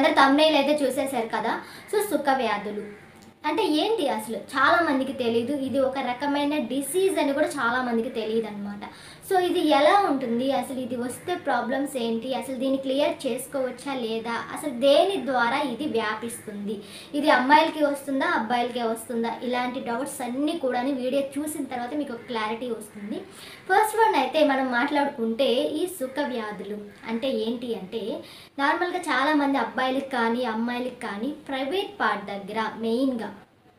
అందరు తమ్నైల్ అయితే చూసేశారు కదా సో సుఖ వ్యాధులు అంటే ఏంటి అసలు చాలా మందికి తెలియదు ఇది ఒక రకమైన డిసీజ్ అని కూడా చాలా మందికి తెలియదు అనమాట సో ఇది ఎలా ఉంటుంది అసలు ఇది వస్తే ప్రాబ్లమ్స్ ఏంటి అసలు దీన్ని క్లియర్ చేసుకోవచ్చా లేదా అసలు దేని ద్వారా ఇది వ్యాపిస్తుంది ఇది అమ్మాయిలకి వస్తుందా అబ్బాయిలకే వస్తుందా ఇలాంటి డౌట్స్ అన్నీ కూడా వీడియో చూసిన తర్వాత మీకు ఒక క్లారిటీ వస్తుంది ఫస్ట్ వన్ అయితే మనం మాట్లాడుకుంటే ఈ సుఖ వ్యాధులు అంటే ఏంటి అంటే నార్మల్గా చాలామంది అబ్బాయిలకి కానీ అమ్మాయిలకి కానీ ప్రైవేట్ పార్ట్ దగ్గర మెయిన్గా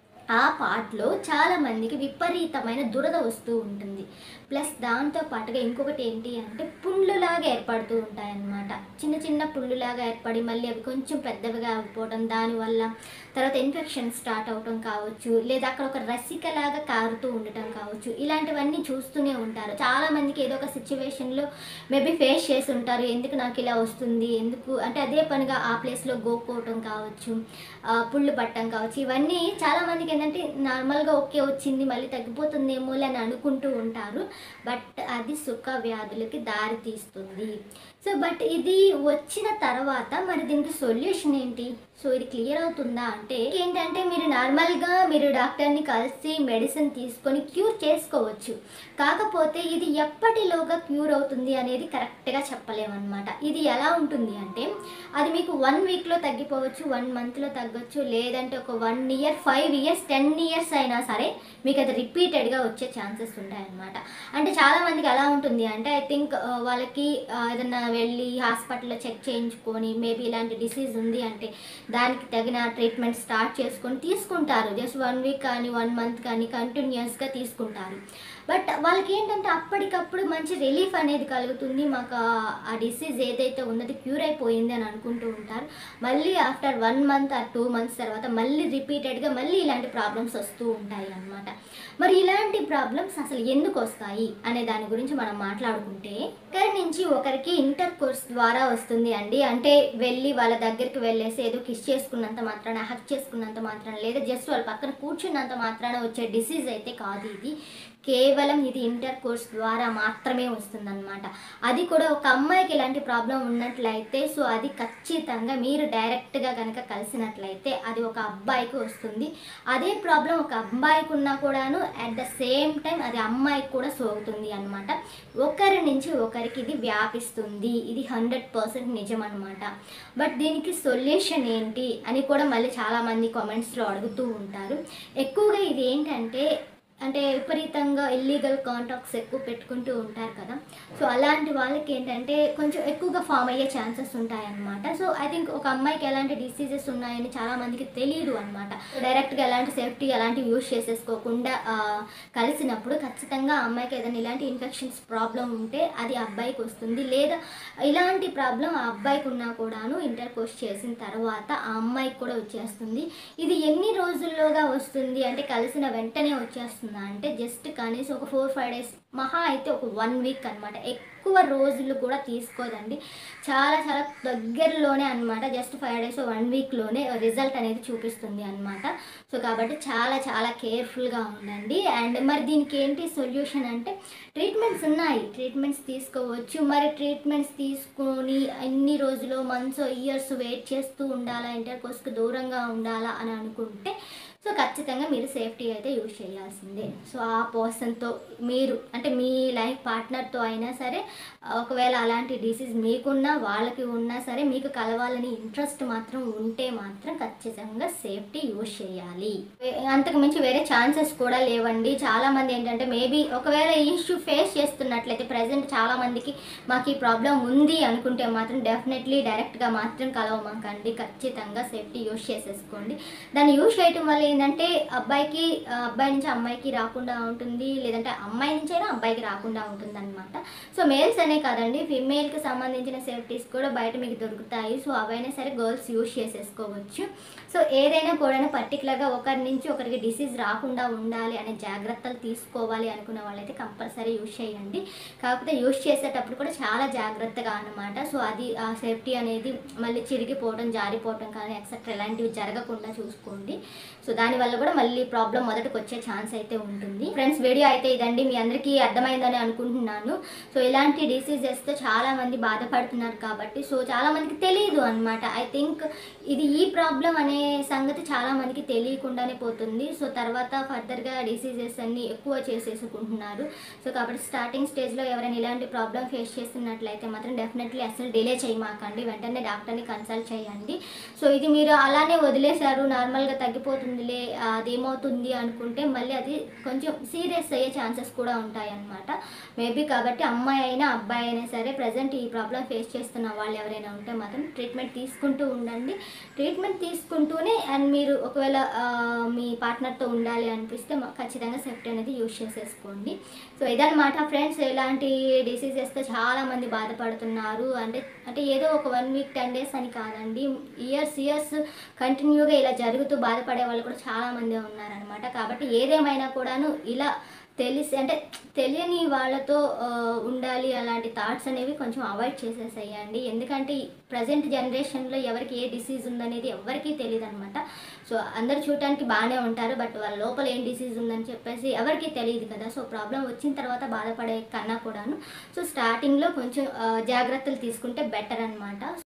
ఆ పార్ట్లో చాలా మందికి విపరీతమైన దురద వస్తూ ఉంటుంది ప్లస్ దాంతో పాటుగా ఇంకొకటి ఏంటి అంటే పుండ్లులాగా ఏర్పడుతూ ఉంటాయన్నమాట చిన్న చిన్న పుండ్లులాగా ఏర్పడి మళ్ళీ అవి కొంచెం పెద్దవిగా అయిపోవడం దానివల్ల తర్వాత ఇన్ఫెక్షన్ స్టార్ట్ అవటం కావచ్చు లేదా అక్కడ ఒక రసికలాగా కారుతూ ఉండటం కావచ్చు ఇలాంటివన్నీ చూస్తూనే ఉంటారు చాలా మందికి ఏదో ఒక సిచ్యువేషన్లో మేబీ ఫేస్ చేసి ఉంటారు ఎందుకు నాకు ఇలా వస్తుంది ఎందుకు అంటే అదే పనిగా ఆ ప్లేస్లో గోక్కోవటం కావచ్చు ఆ, పుళ్ళు పట్టడం కావచ్చు ఇవన్నీ చాలా మందికి ఏంటంటే నార్మల్గా ఓకే వచ్చింది మళ్ళీ తగ్గిపోతుందేమో అని అనుకుంటూ ఉంటారు బట్ అది సుఖ వ్యాధులకి దారి తీస్తుంది సో బట్ ఇది వచ్చిన తర్వాత మరి దీనికి సొల్యూషన్ ఏంటి సో ఇది క్లియర్ అవుతుందా అంటే ఏంటంటే మీరు నార్మల్గా మీరు డాక్టర్ని కలిసి మెడిసిన్ తీసుకొని క్యూర్ చేసుకోవచ్చు కాకపోతే ఇది ఎప్పటిలోగా క్యూర్ అవుతుంది అనేది కరెక్ట్గా చెప్పలేమన్నమాట ఇది ఎలా ఉంటుంది అంటే అది మీకు వన్ వీక్లో తగ్గిపోవచ్చు వన్ మంత్లో తగ్గొచ్చు లేదంటే ఒక one year five years ten years అయినా సరే మీకు అది రిపీటెడ్గా వచ్చే ఛాన్సెస్ ఉంటాయన్నమాట అంటే చాలా మందికి ఎలా ఉంటుంది అంటే ఐ థింక్ వాళ్ళకి ఆ, ఏదైనా వెళ్ళి హాస్పిటల్లో చెక్ చేయించుకొని మేబీ ఇలాంటి డిసీజ్ ఉంది అంటే దానికి తగిన ట్రీట్మెంట్ స్టార్ట్ చేసుకొని తీసుకుంటారు జస్ట్ వన్ వీక్ కానీ వన్ మంత్ కానీ కంటిన్యూస్గా తీసుకుంటారు బట్ వాళ్ళకి ఏంటంటే అప్పటికప్పుడు మంచి రిలీఫ్ అనేది కలుగుతుంది మాకు ఆ- ఆ డిసీజ్ ఏదైతే ఉన్నది క్యూర్ అయిపోయింది అని అనుకుంటూ ఉంటారు మళ్ళీ after one month or two months తర్వాత మళ్ళీ రిపీటెడ్గా మళ్ళీ ఇలాంటి ప్రాబ్లమ్స్ వస్తూ ఉంటాయి అన్నమాట మరి ఇలాంటి ప్రాబ్లమ్స్ అసలు ఎందుకు వస్తాయి అనే దాని గురించి మనం మాట్లాడుకుంటే ఒకరి నుంచి ఒకరికి ఇంటర్ కోర్స్ ద్వారా వస్తుంది అండి అంటే వెళ్ళి వాళ్ళ దగ్గరికి వెళ్ళేసి ఏదో కిస్ చేసుకున్నంత మాత్రాన హక్ చేసుకున్నంత మాత్రాన లేదా జస్ట్ వాళ్ళ పక్కన కూర్చున్నంత మాత్రాన వచ్చే డిసీజ్ అయితే కాదు ఇది కేవలం ఇది ఇంటర్ కోర్స్ ద్వారా మాత్రమే వస్తుందన్నమాట అది కూడా ఒక అమ్మాయికి ఇలాంటి ప్రాబ్లం ఉన్నట్లయితే సో అది ఖచ్చితంగా మీరు డైరెక్ట్గా కనుక కలిసినట్లయితే అది ఒక అబ్బాయికి వస్తుంది అదే ప్రాబ్లం ఒక అబ్బాయికి ఉన్నా కూడాను అట్ ద సేమ్ టైం అది అమ్మాయికి కూడా సోకుతుంది అనమాట ఒకరి నుంచి ఒకరికి ఇది వ్యాపిస్తుంది ఇది హండ్రెడ్ పర్సెంట్ నిజం అనమాట బట్ దీనికి సొల్యూషన్ ఏంటి అని కూడా మళ్ళీ చాలామంది కామెంట్స్లో అడుగుతూ ఉంటారు ఎక్కువగా ఇది ఏంటంటే అంటే విపరీతంగా ఇల్లీగల్ కాంటాక్ట్స్ ఎక్కువ పెట్టుకుంటూ ఉంటారు కదా సో అలాంటి వాళ్ళకి ఏంటంటే కొంచెం ఎక్కువగా ఫామ్ అయ్యే ఛాన్సెస్ ఉంటాయన్నమాట సో ఐ థింక్ ఒక అమ్మాయికి ఎలాంటి డిసీజెస్ ఉన్నాయని చాలా మందికి తెలియదు అనమాట డైరెక్ట్గా ఎలాంటి సేఫ్టీ ఎలాంటివి యూస్ చేసేసుకోకుండా ఆ, కలిసినప్పుడు ఖచ్చితంగా ఆ అమ్మాయికి ఏదైనా ఇలాంటి ఇన్ఫెక్షన్స్ ప్రాబ్లం ఉంటే అది అబ్బాయికి వస్తుంది లేదా ఇలాంటి ప్రాబ్లం ఆ అబ్బాయికి ఉన్నా కూడాను ఇంటర్ కోర్స్ చేసిన తర్వాత ఆ అమ్మాయికి కూడా వచ్చేస్తుంది ఇది ఎన్ని రోజుల్లోగా వస్తుంది అంటే కలిసిన వెంటనే వచ్చేస్తుందా అంటే జస్ట్ కనీసం ఒక ఫోర్ ఫైవ్ డేస్ మహా అయితే ఒక వన్ వీక్ అనమాట ఎక్కువ రోజులు కూడా తీసుకోదండి చాలా చాలా దగ్గరలోనే అనమాట జస్ట్ ఫైవ్ డేస్ వన్ వీక్లోనే రిజల్ట్ అనేది చూపిస్తుంది అనమాట సో కాబట్టి చాలా చాలా కేర్ఫుల్గా ఉండండి అండ్ మరి దీనికి ఏంటి సొల్యూషన్ అంటే ట్రీట్మెంట్స్ ఉన్నాయి ట్రీట్మెంట్స్ తీసుకోవచ్చు మరి ట్రీట్మెంట్స్ తీసుకొని ఎన్ని రోజులు మంత్స్ ఇయర్స్ వెయిట్ చేస్తూ ఉండాలా ఇంటర్ కోర్స్కి దూరంగా ఉండాలా అని అనుకుంటే సో ఖచ్చితంగా మీరు సేఫ్టీ అయితే యూజ్ చేయాల్సిందే సో ఆ పర్సన్తో మీరు అంటే మీ లైఫ్ పార్ట్నర్తో అయినా సరే ఒకవేళ అలాంటి డిసీజ్ మీకున్నా వాళ్ళకి ఉన్నా సరే మీకు కలవాలని ఇంట్రెస్ట్ మాత్రం ఉంటే మాత్రం ఖచ్చితంగా సేఫ్టీ యూజ్ చేయాలి వే- అంతకు మించి వేరే ఛాన్సెస్ కూడా లేవండి చాలా మంది ఏంటంటే మేబీ ఒకవేళ ఈ ఇష్యూ ఫేస్ చేస్తున్నట్లయితే ప్రజెంట్ చాలా మందికి మాకు ఈ ప్రాబ్లం ఉంది అనుకుంటే మాత్రం డెఫినెట్లీ డైరెక్ట్గా మాత్రం కలవమాకండి ఖచ్చితంగా సేఫ్టీ యూజ్ చేసేసుకోండి దాన్ని యూజ్ చేయటం వల్ల ఏంటంటే అబ్బాయికి ఆ, అబ్బాయి నుంచి అమ్మాయికి రాకుండా ఉంటుంది లేదంటే అమ్మాయి నుంచి అయినా అబ్బాయికి రాకుండా ఉంటుంది అనమాట సో మేల్స్ అనే కాదండి ఫిమేల్కి సంబంధించిన సేఫ్టీస్ కూడా బయట మీకు దొరుకుతాయి సో అవైనా సరే గర్ల్స్ యూజ్ చేసేసుకోవచ్చు సో ఏదైనా కూడా పర్టికులర్గా ఒకరి నుంచి ఒకరికి డిసీజ్ రాకుండా ఉండాలి అనే జాగ్రత్తలు తీసుకోవాలి అనుకున్న వాళ్ళైతే కంపల్సరీ యూజ్ చేయండి కాకపోతే యూజ్ చేసేటప్పుడు కూడా చాలా జాగ్రత్తగా అన్నమాట సో అది ఆ సేఫ్టీ అనేది మళ్ళీ చిరిగిపోవడం జారిపోవడం కానీ ఎక్సెట్రా ఇలాంటివి జరగకుండా చూసుకోండి సో దానివల్ల కూడా మళ్ళీ ప్రాబ్లం మొదటికి వచ్చే ఛాన్స్ అయితే ఉంటుంది ఫ్రెండ్స్ వీడియో అయితే ఇదండి మీ అందరికీ అర్థమైందని అనుకుంటున్నాను సో ఇలాంటి డిసీజెస్తో చాలా మంది బాధపడుతున్నారు కాబట్టి సో చాలా మందికి తెలియదు అనమాట ఐ థింక్ ఇది ఈ ప్రాబ్లం అనే సంగతి చాలా మందికి తెలియకుండానే పోతుంది సో తర్వాత ఫర్దర్గా డిసీజెస్ అన్ని ఎక్కువ చేసేసుకుంటున్నారు సో కాబట్టి స్టార్టింగ్ స్టేజ్లో ఎవరైనా ఇలాంటి ప్రాబ్లం ఫేస్ చేస్తున్నట్లయితే మాత్రం డెఫినెట్లీ అసలు డిలే చేయమాకండి వెంటనే డాక్టర్ని కన్సల్ట్ చేయండి సో ఇది మీరు అలానే వదిలేశారు నార్మల్గా తగ్గిపోతుందిలే ఆ, అదేమవుతుంది అనుకుంటే మళ్ళీ అది కొంచెం సీరియస్ అయ్యే ఛాన్సెస్ కూడా ఉంటాయి అన్నమాట మేబీ కాబట్టి అమ్మాయి అయినా అబ్బాయి అయినా సరే ప్రజెంట్ ఈ ప్రాబ్లం ఫేస్ చేస్తున్న వాళ్ళు ఎవరైనా ఉంటే మాత్రం ట్రీట్మెంట్ తీసుకుంటూ ఉండండి ట్రీట్మెంట్ తీసుకుంటూనే అండ్ మీరు ఒకవేళ ఆ, మీ పార్ట్నర్తో ఉండాలి అనిపిస్తే మా- ఖచ్చితంగా సేఫ్టీ అనేది యూజ్ చేసేసుకోండి సో ఇదన్నమాట ఫ్రెండ్స్ ఇలాంటి డిసీజెస్తో చాలా మంది బాధపడుతున్నారు అంటే అంటే ఏదో ఒక వన్ వీక్ టెన్ డేస్ అని కాదండి ఇయర్స్ ఇయర్స్ కంటిన్యూగా ఇలా జరుగుతూ బాధపడే వాళ్ళు కూడా చాలా మంది ఉన్నారనమాట కాబట్టి ఏదేమైనా కూడాను ఇలా తెలిసి అంటే తెలియని వాళ్ళతో ఆ, ఉండాలి అలాంటి థాట్స్ అనేవి కొంచెం అవాయిడ్ చేసేసేయండి ఎందుకంటే ప్రజెంట్ జనరేషన్లో ఎవరికి ఏ డిసీజ్ ఉందనేది ఎవరికీ తెలియదు అనమాట సో అందరు చూడటానికి బాగానే ఉంటారు బట్ వాళ్ళ లోపల ఏం డిసీజ్ ఉందని చెప్పేసి ఎవరికీ తెలియదు కదా సో ప్రాబ్లం వచ్చిన తర్వాత బాధపడే కన్నా కూడాను సో స్టార్టింగ్లో కొంచెం ఆ, జాగ్రత్తలు తీసుకుంటే బెటర్ అనమాట